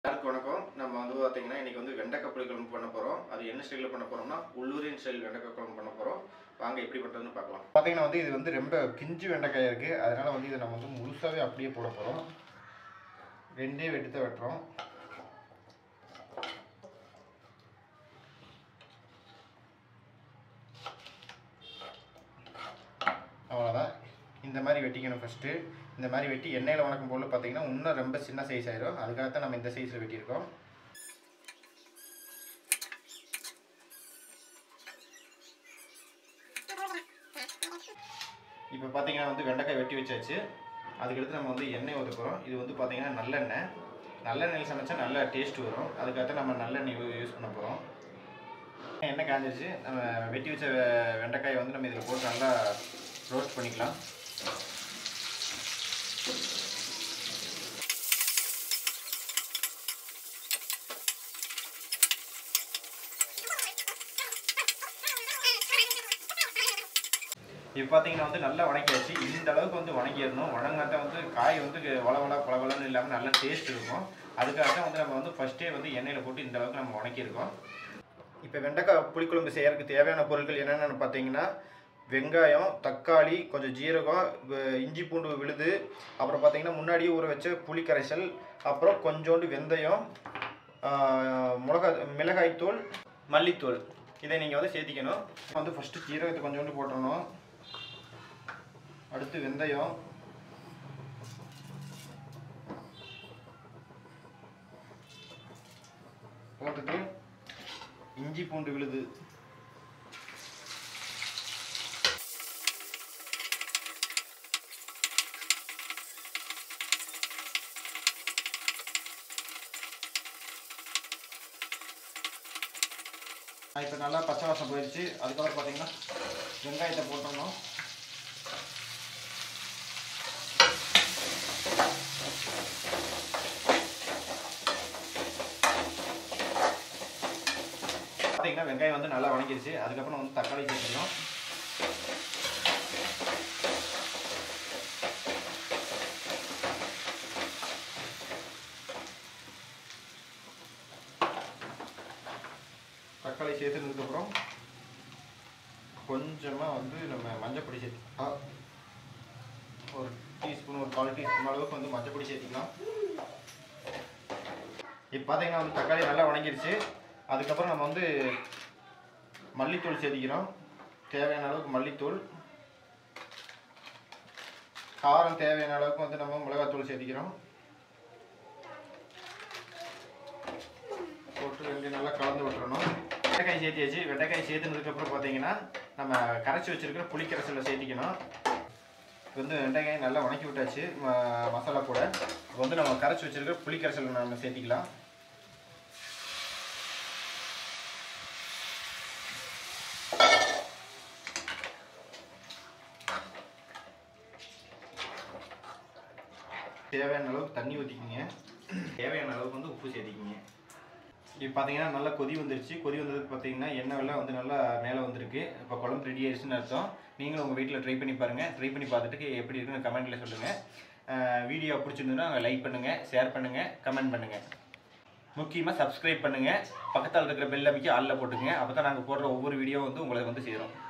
எல்லாருக்கும் வணக்கம் நம்ம வந்து பார்த்தீங்கன்னா இன்னைக்கு வந்து வெண்டைக்காய் புளிக்குழம்பு பண்ண போகிறோம் அது என்ன ஸ்டைலில் பண்ண போகிறோம்னா உள்ளூரின் ஸ்டைல் வெண்டைக்காய் குழம்பு பண்ண போகிறோம் வாங்க எப்படி பண்ணுறதுன்னு பார்க்கலாம் பார்த்தீங்கன்னா வந்து இது வந்து ரொம்ப பிஞ்சு வெண்டைக்காய் இருக்குது அதனால் வந்து இதை நம்ம வந்து முழுசாகவே அப்படியே போட போகிறோம் ரெண்டே வெட்டி தான் வெட்டுறோம் அவ்வளோதான் இந்த மாதிரி வெட்டிக்கணும் ஃபஸ்ட்டு இந்த மாதிரி வெட்டி எண்ணெயில் வணக்கும் போல் பார்த்தீங்கன்னா இன்னும் ரொம்ப சின்ன சைஸ் ஆயிரும் அதுக்காகத்தான் நம்ம இந்த சைஸில் வெட்டியிருக்கோம் இப்போ பார்த்தீங்கன்னா வந்து வெண்டைக்காய் வெட்டி வச்சாச்சு அதுக்கடுத்து நம்ம வந்து எண்ணெய் ஊற்ற போகிறோம் இது வந்து பார்த்தீங்கன்னா நல்லெண்ணெய் நல்லெண்ணெயில் சமைச்சா நல்ல டேஸ்ட் வரும் அதுக்காக நம்ம நல்லெண்ணெய் யூஸ் பண்ண போகிறோம் எண்ணெய் காஞ்சிருச்சு நம்ம வெட்டி வச்ச வெ- வெண்டைக்காயை வந்து நம்ம இதில் போட்டு நல்லா ரோஸ்ட் பண்ணிக்கலாம் இப்போ பார்த்தீங்கன்னா வந்து நல்லா வணக்கியாச்சு இந்த அளவுக்கு வந்து வணக்கிடணும் வணங்காட்ட வந்து காய் வந்து வளவள பளபளன்னு இல்லாமல் நல்ல டேஸ்ட் இருக்கும் அதுக்காக தான் வந்து நம்ம வந்து ஃபஸ்ட்டே வந்து எண்ணெயில் போட்டு இந்த அளவுக்கு நம்ம வணக்கியிருக்கோம் இப்போ வெண்டைக்காய் புளிக்குழம்பு செய்யறதுக்கு தேவையான பொருட்கள் என்னென்னு பார்த்தீங்கன்னா வெங்காயம் தக்காளி கொஞ்சம் ஜீரகம் வ- இஞ்சி பூண்டு விழுது அப்புறம் பார்த்தீங்கன்னா முன்னாடியே ஊற வச்ச புளி கரைசல் அப்புறம் கொஞ்சோண்டு வெந்தயம் ஆஹ், மிளகா மிளகாய்த்தூள் மல்லித்தூள் இதை நீங்கள் வந்து சேர்த்திக்கணும் வந்து ஃபஸ்ட்டு ஜீரகத்தை கொஞ்சோண்டு போட்டுறணும் அடுத்து வெந்தயம் போட்டுட்டு இஞ்சி பூண்டு விழுது இப்போ நல்லா பச்சை வாசம் போயிடுச்சு அதுக்கப்புறம் பார்த்தீங்கன்னா வெங்காயத்தை போட்டுடணும் பார்த்தீங்கன்னா வெங்காயம் வந்து நல்லா வணங்கிருச்சு அதுக்கப்புறம் வந்து தக்காளி சேர்த்துக்கணும் தக்காளி சேர்த்துனதுக்கப்புறம் கொஞ்சமாக வந்து நம்ம மஞ்சப்பொடி சேர்த்து ஒரு டீஸ்பூன் ஒரு கால் டீஸ்பூன் அளவுக்கு வந்து மஞ்சப்பொடி சேர்த்திக்கலாம் இப்போ பார்த்தீங்கன்னா வந்து தக்காளி நல்லா வணங்கிருச்சு அதுக்கப்புறம் நம்ம வந்து மல்லித்தூள் சேர்த்திக்கிறோம் தேவையான அளவுக்கு மல்லித்தூள் காரம் தேவையான அளவுக்கு வந்து நம்ம மிளகாத்தூள் சேர்த்திக்கிறோம் போட்டு ரெண்டு நல்லா கலந்து விட்டுறணும் வெண்டைக்காய் சேர்த்தியாச்சு வெண்டைக்காய் சேர்த்துனதுக்கப்புறம் பார்த்தீங்கன்னா நம்ம கரைச்சி வச்சிருக்கிற புளிக்கரைசலில் சேர்த்திக்கணும் இப்போ வந்து வெண்டைக்காய் நல்லா வணக்கி விட்டாச்சு ம- மசாலா கூட இப்போ வந்து நம்ம கரைச்சி வச்சிருக்கிற புளிக்கரைசல் நம்ம சேர்த்திக்கலாம் தேவையான அளவுக்கு தண்ணி ஊற்றிக்கிங்க தேவையான அளவுக்கு வந்து உப்பு சேர்த்திக்கிங்க இப்போ பார்த்தீங்கன்னா நல்லா கொதி வந்துருச்சு கொதி வந்ததுக்கு பார்த்தீங்கன்னா எண்ணெய் எல்லாம் வந்து நல்லா மேலே வந்திருக்கு இப்போ குழம்பு ரெடி ஆயிடுச்சுன்னு அர்த்தம் நீங்களும் உங்கள் வீட்டில் ட்ரை பண்ணி பாருங்கள் ட்ரை பண்ணி பார்த்துட்டு எப்படி இருக்குன்னு கமெண்ட்டில் சொல்லுங்கள் வீடியோ பிடிச்சிருந்ததுன்னா லைக் பண்ணுங்கள் ஷேர் பண்ணுங்கள் கமெண்ட் பண்ணுங்கள் முக்கியமாக சப்ஸ்கிரைப் பண்ணுங்கள் பக்கத்தில் இருக்கிற பெல் அமைக்கி ஆளில் போட்டுக்கங்க அப்போ தான் நாங்கள் போடுற ஒவ்வொரு வீடியோ வந்து உங்களுக்கு வந்து சேரும்